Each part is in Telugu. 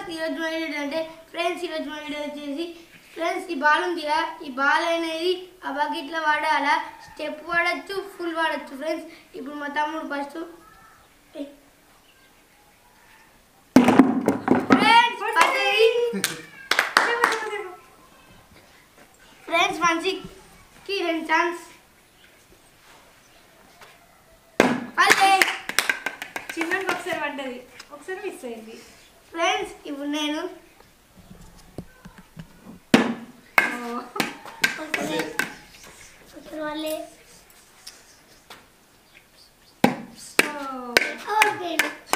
బ్లాగ్స్ ఈరోజు మా వీడియో అంటే ఫ్రెండ్స్ ఈరోజు మా వీడియో వచ్చేసి ఫ్రెండ్స్ ఈ బాల్ ఉంది కదా ఈ బాల్ అనేది ఆ బకెట్లో వాడాలా స్టెప్ వాడచ్చు ఫుల్ వాడచ్చు ఫ్రెండ్స్ ఇప్పుడు మా తమ్ముడు ఫస్ట్ ఫ్రెండ్స్ పడ్డది ఫ్రెండ్స్ మంచికి రెండు ఛాన్స్ పల్లె చిన్నకి ఒకసారి పడ్డది ఒకసారి మిస్ అయింది ఫ్రెండ్స్ ఇప్పుడు నేను ఓ. వాళ్ళే ఓ. ఓకే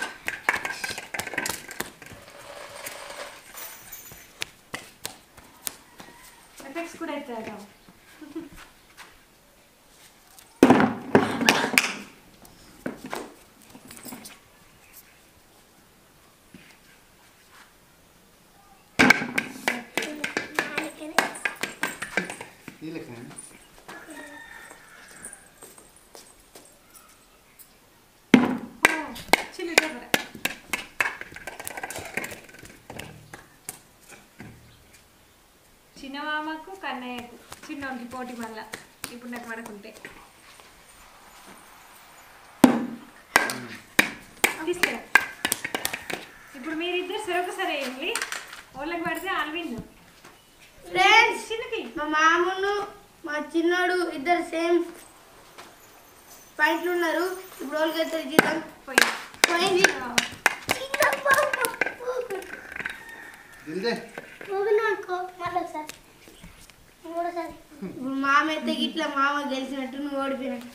ఎఫెక్ట్స్ కూడా అవుతాయి వీళ్ళకి చిన్న దగ్గర చిన్న మామకు కన్నయ్యకు చిన్నోనికి పోటీ మళ్ళా ఇప్పుడు నాకు పడకుంటే తీసుకురా ఇప్పుడు మీరిద్దరు సరొకసారి వేయండి వాళ్ళకి పడితే ఆల్విన్ ఫ్రెండ్స్ చిన్నకి మా మామను మా చిన్నోడు ఇద్దరు సేమ్ పాయింట్లు ఉన్నారు ఇప్పుడు వాళ్ళకి అయితే జీతం పోయి పోయింది వెళ్తే ఇప్పుడు మామ అయితే ఇట్లా మామ గెలిచినట్టు నువ్వు ఓడిపోయినట్టు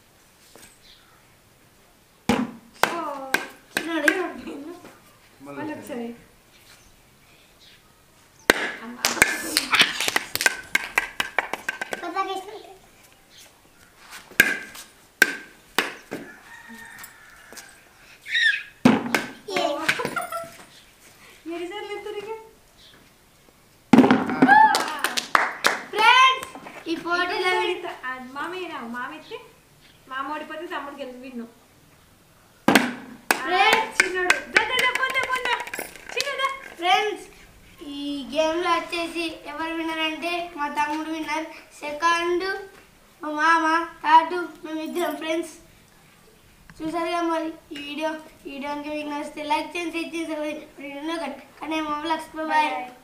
ఓ. చిన్నోడు మళ్ళీ ఒకసారి అమ్మా. ఎన్నిసార్లు ఎత్తురిగా ఫ్రెండ్స్ ఈ పోటీలో విన్- మామయ్య మామ ఎత్తి మామ ఓడిపోతే తమ్ముడు గెలిచి విన్ను Friends. చిన్నోడు దా, దా, దా, పొందా, పొందా. చిన్నదా ఫ్రెండ్స్ ఈ గేమ్లో వచ్చేసి ఎవరు విన్నర్ అంటే మా తమ్ముడు విన్నర్ సెకండ్ మా మామ థర్డ్ మేము ఇద్దరం ఫ్రెండ్స్ చూసారుగా మరి ఈ వీడియో ఈ వీడియో కనుక మీకు నచ్చితే లైక్ చేయండి షేర్ చేయండి కానీ మా బ్లాగ్స్ బాయ్ Bye.